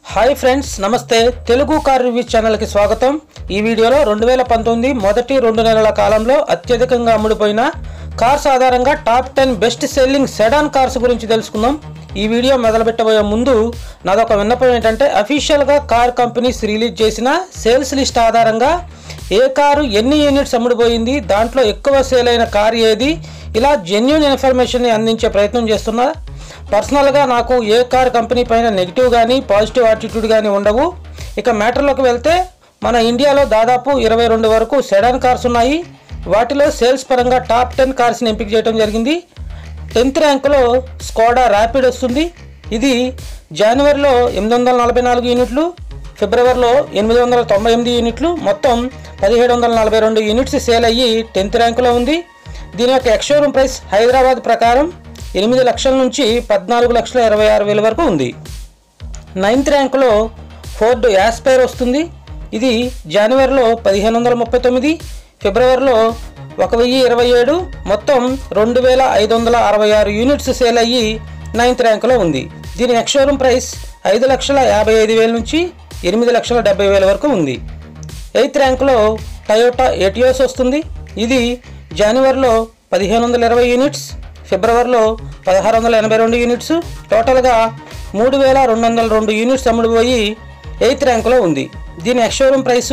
hi friends నమస్తే Telugu car review ఛానల్కి స్వాగతం ఈ వీడియోలో రెండు వేల పంతొమ్మిది మొదటి రెండు నెలల కాలంలో అత్యధికంగా అమ్ముడుపోయిన కార్స్ ఆధారంగా top ten best selling sedan cars గురించి తెలుసుకుందాం ఈ వీడియో మొదలుపెట్టబోయే ముందు నాదొక విన్నపం ఏంటంటే అఫీషియల్గా కార్ కంపెనీస్ రిలీజ్ చేసిన సేల్స్ లిస్ట్ ఆధారంగా ఏ కారు ఎన్ని యూనిట్స్ అమ్ముడుపోయింది దాంట్లో ఎక్కువ సేల్ అయిన కార్ ఏది ఇలా జెన్యున్ ఇన్ఫర్మేషన్ని అందించే ప్రయత్నం చేస్తున్నా పర్సనల్గా నాకు ఏ కార్ కంపెనీ పైన నెగిటివ్ కానీ పాజిటివ్ యాటిట్యూడ్ కానీ ఉండవు ఇక మ్యాటర్లోకి వెళ్తే మన ఇండియాలో దాదాపు ఇరవై రెండు వరకు సెడాన్ కార్స్ ఉన్నాయి వాటిలో సేల్స్ పరంగా టాప్ టెన్ కార్స్ని ఎంపిక చేయడం జరిగింది టెన్త్ ర్యాంకులో స్కోడా ర్యాపిడ్ వస్తుంది ఇది జనవరిలో ఎనిమిది వందల నలభై నాలుగు యూనిట్లు ఫిబ్రవరిలో ఎనిమిది వందల తొంభై ఎనిమిది యూనిట్లు మొత్తం పదిహేడు వందల నలభై రెండు యూనిట్స్ సేల్ అయ్యి టెన్త్ ర్యాంకులో ఉంది దీని యొక్క ఎక్స్షోరూమ్ ప్రైస్ హైదరాబాద్ ప్రకారం ఎనిమిది లక్షల నుంచి పద్నాలుగు లక్షల ఇరవై ఆరు వేల వరకు ఉంది నైన్త్ ర్యాంకులో ఫోర్డ్ యాస్పైర్ వస్తుంది ఇది జనవరిలో పదిహేను వందల ముప్పై తొమ్మిది ఫిబ్రవరిలో ఒక వెయ్యి ఇరవై ఏడు మొత్తం రెండు వేల ఐదు వందల అరవై ఆరు యూనిట్స్ సేల్ అయ్యి నైన్త్ ర్యాంకులో ఉంది దీని ఎక్స్షోరూమ్ ప్రైస్ ఐదు లక్షల యాభై ఐదు వేల నుంచి ఎనిమిది లక్షల డెబ్బై వేల వరకు ఉంది ఎయిత్ ర్యాంకులో టయోటా ఎటియోస్ వస్తుంది ఇది జనవరిలో పదిహేను వందల ఇరవై యూనిట్స్ ఫిబ్రవరిలో పదహారు వందల ఎనభై రెండు యూనిట్స్ టోటల్గా మూడు వేల రెండు వందల రెండు యూనిట్స్ అమ్ముడుపోయి ఎయిత్ ర్యాంకులో ఉంది దీని ఎక్స్షోరూమ్ ప్రైసు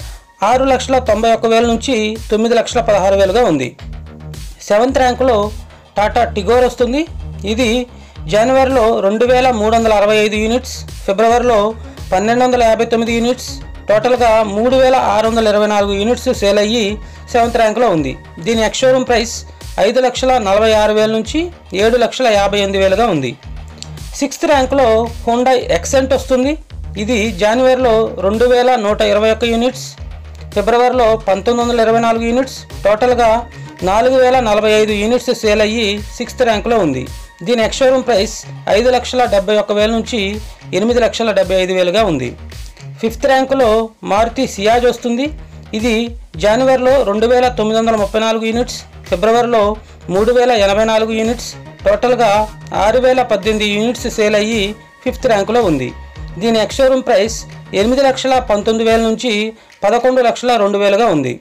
ఆరు లక్షల తొంభై ఒక్క వేల నుంచి తొమ్మిది లక్షల పదహారు వేలుగా ఉంది సెవెంత్ ర్యాంకులో టాటా టిగోర్ వస్తుంది ఇది జనవరిలో రెండు వేల మూడు వందల అరవై ఐదు యూనిట్స్ ఫిబ్రవరిలో పన్నెండు వందల యాభై తొమ్మిది యూనిట్స్ టోటల్గా మూడు వేల ఆరు వందల ఇరవై నాలుగు యూనిట్స్ సేల్ అయ్యి సెవెంత్ ర్యాంక్లో ఉంది దీని ఎక్స్షోరూమ్ ప్రైస్ ఐదు లక్షల నలభై ఆరు వేల నుంచి ఏడు లక్షల యాభై ఎనిమిది వేలుగా ఉంది సిక్స్త్ ర్యాంక్లో హోండా ఎక్సెంట్ వస్తుంది ఇది జనవరిలో రెండు వేల నూట ఇరవై ఒక్క యూనిట్స్ ఫిబ్రవరిలో పంతొమ్మిది వందల ఇరవై నాలుగు యూనిట్స్ టోటల్గా నాలుగు వేల నలభై ఐదు యూనిట్స్ సేల్ అయ్యి సిక్స్త్ ర్యాంక్లో ఉంది దీని ఎక్స్షోరూమ్ ప్రైస్ ఐదు లక్షల డెబ్బై ఒక్క వేల నుంచి ఎనిమిది లక్షల డెబ్బై ఐదు వేలుగా ఉంది ఫిఫ్త్ ర్యాంకులో మారుతి సియాజ్ వస్తుంది ఇది జనవరిలో రెండు వేల తొమ్మిది వందల ముప్పై నాలుగు యూనిట్స్ ఫిబ్రవరిలో మూడు వేల ఎనభై నాలుగు యూనిట్స్ టోటల్గా ఆరు వేల పద్దెనిమిది యూనిట్స్ సేల్ అయ్యి ఫిఫ్త్ ర్యాంకులో ఉంది దీని ఎక్స్షోరూమ్ ప్రైస్ ఎనిమిది లక్షల పంతొమ్మిది వేల నుంచి పదకొండు లక్షల రెండు వేలుగా ఉంది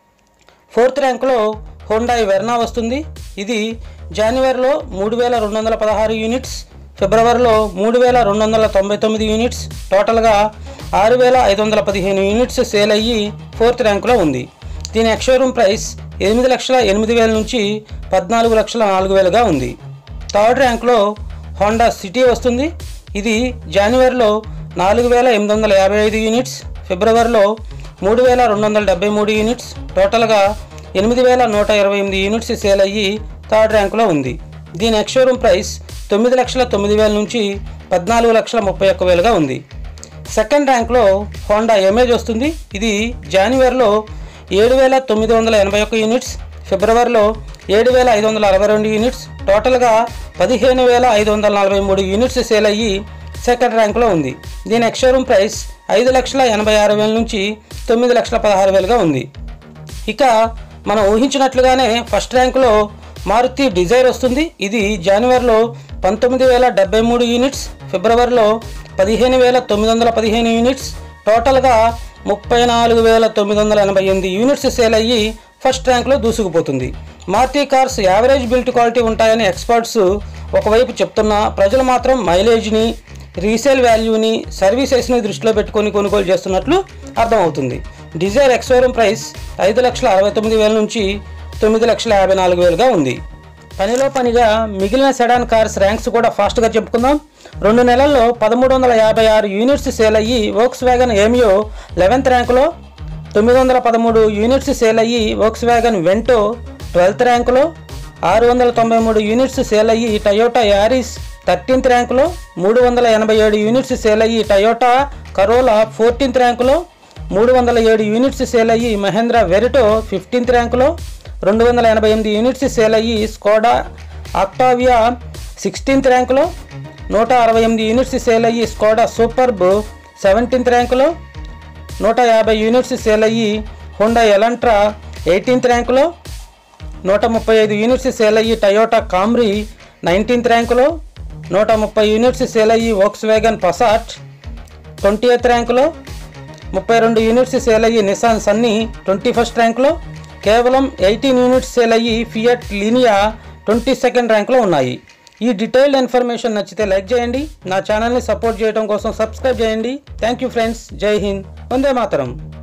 ఫోర్త్ ర్యాంకులో హోండా వెర్నా వస్తుంది ఇది జనవరిలో మూడు వేల రెండు వందల పదహారు యూనిట్స్ ఫిబ్రవరిలో మూడు వేల రెండు వందల తొంభై తొమ్మిది యూనిట్స్ టోటల్గా ఆరు వేల ఐదు వందల పదిహేను యూనిట్స్ సేల్ అయ్యి ఫోర్త్ ర్యాంకులో ఉంది దీని ఎక్స్షోరూమ్ ప్రైస్ ఎనిమిది లక్షల ఎనిమిది వేల నుంచి పద్నాలుగు లక్షల నాలుగు వేలుగా ఉంది థర్డ్ ర్యాంక్లో హోండా సిటీ వస్తుంది ఇది జనవరిలో నాలుగు వేల ఎనిమిది వందల యాభై ఐదు యూనిట్స్ ఫిబ్రవరిలో మూడు వేల రెండు వందల డెబ్బై మూడు యూనిట్స్ టోటల్గా ఎనిమిది వేల నూట ఇరవై ఎనిమిది యూనిట్స్ సేల్ అయ్యి థర్డ్ ర్యాంకులో ఉంది దీని ఎక్స్షోరూమ్ ప్రైస్ తొమ్మిది లక్షల తొమ్మిది వేల నుంచి పద్నాలుగు లక్షల ముప్పై ఒక్క వేలుగా ఉంది సెకండ్ ర్యాంక్లో హోండా ఎమేజ్ వస్తుంది ఇది జనవరిలో ఏడు వేల తొమ్మిది వందల ఎనభై ఒక్క యూనిట్స్ ఫిబ్రవరిలో ఏడు వేల ఐదు వందల అరవై రెండు యూనిట్స్ టోటల్గా పదిహేను వేల ఐదు వందల నలభై మూడు యూనిట్స్ సేల్ అయ్యి సెకండ్ ర్యాంక్లో ఉంది దీని ఎక్స్షోరూమ్ ప్రైస్ ఐదు లక్షల ఎనభై ఆరు వేల నుంచి తొమ్మిది లక్షల పదహారు వేలుగా ఉంది ఇక మనం ఊహించినట్లుగానే ఫస్ట్ ర్యాంకులో మారుతి డిజైర్ వస్తుంది ఇది జనవరిలో పంతొమ్మిది వేల డెబ్బై మూడు యూనిట్స్ ఫిబ్రవరిలో పదిహేను వేల తొమ్మిది వందల పదిహేను యూనిట్స్ టోటల్గా ముప్పై నాలుగు వేల తొమ్మిది వందల ఎనభై ఎనిమిది యూనిట్స్ సేల్ అయ్యి ఫస్ట్ ర్యాంక్లో దూసుకుపోతుంది Maruti cars average built quality ఉంటాయని ఎక్స్పర్ట్స్ ఒకవైపు చెప్తున్నా ప్రజలు మాత్రం మైలేజ్ని రీసేల్ వాల్యూని సర్వీసెస్ని దృష్టిలో పెట్టుకొని కొనుగోలు చేస్తున్నట్లు అర్థమవుతుంది డిజైర్ ఎక్స్షోరూమ్ ప్రైస్ ఐదు లక్షల అరవై తొమ్మిది వేల నుంచి తొమ్మిది లక్షల యాభై నాలుగు వేలుగా ఉంది పనిలో పనిగా మిగిలిన సెడాన్ కార్స్ ర్యాంక్స్ కూడా ఫాస్ట్గా చెప్పుకుందాం రెండు నెలల్లో పదమూడు వందల యాభై ఆరు యూనిట్స్ సేల్ అయ్యి వోక్స్ వ్యాగన్ ఏమియో లెవెన్త్ ర్యాంకులో తొమ్మిది వందల పదమూడు యూనిట్స్ సేల్ అయ్యి వోక్స్ వ్యాగన్ వెంటో ట్వెల్త్ ర్యాంకులో ఆరు వందల తొంభై మూడు యూనిట్స్ సేల్ అయ్యి టయోటా యారిస్ థర్టీన్త్ ర్యాంకులో మూడు వందల ఎనభై ఏడు యూనిట్స్ సేల్ అయ్యి టయోటా కరోలా ఫోర్టీన్త్ ర్యాంకులో మూడు వందల ఏడు యూనిట్స్ సేల్ అయ్యి మహేంద్ర వెరిటో ఫిఫ్టీన్త్ ర్యాంకులో రెండు వందల ఎనభై ఎనిమిది యూనిట్స్ సేల్ అయ్యి స్కోడా ఆక్టావియా సిక్స్టీన్త్ ర్యాంకులో నూట అరవై ఎనిమిది యూనిట్స్ సేల్ అయ్యి స్కోడా సూపర్బ్ సెవెంటీన్త్ ర్యాంకులో నూట యాభై యూనిట్స్ సేల్ అయ్యి హోండా ఎలంట్రా ఎయిటీన్త్ ర్యాంకులో నూట ముప్పై ఐదు యూనిట్స్ సేల్ అయ్యి టయోటా కామ్రీ నైన్టీన్త్ ర్యాంకులో నూట ముప్పై యూనిట్స్ సేల్ అయ్యి Volkswagen Passat twentieth ర్యాంకులో ముప్పై రెండు యూనిట్స్ సేల్ అయ్యి నిసాన్ సన్నీ ట్వంటీ ఫస్ట్ ర్యాంకులో కేవలం ఎయిటీన్ యూనిట్స్ సేల్ అయ్యి ఫియట్ లినియా ట్వంటీ సెకండ్ ర్యాంకులో ఉన్నాయి ఈ డీటెయిల్డ్ ఇన్ఫర్మేషన్ నచ్చితే లైక్ చేయండి నా ఛానల్ని సపోర్ట్ చేయడం కోసం సబ్స్క్రైబ్ చేయండి థ్యాంక్ యూ ఫ్రెండ్స్ జై హింద్ వందే మాతరం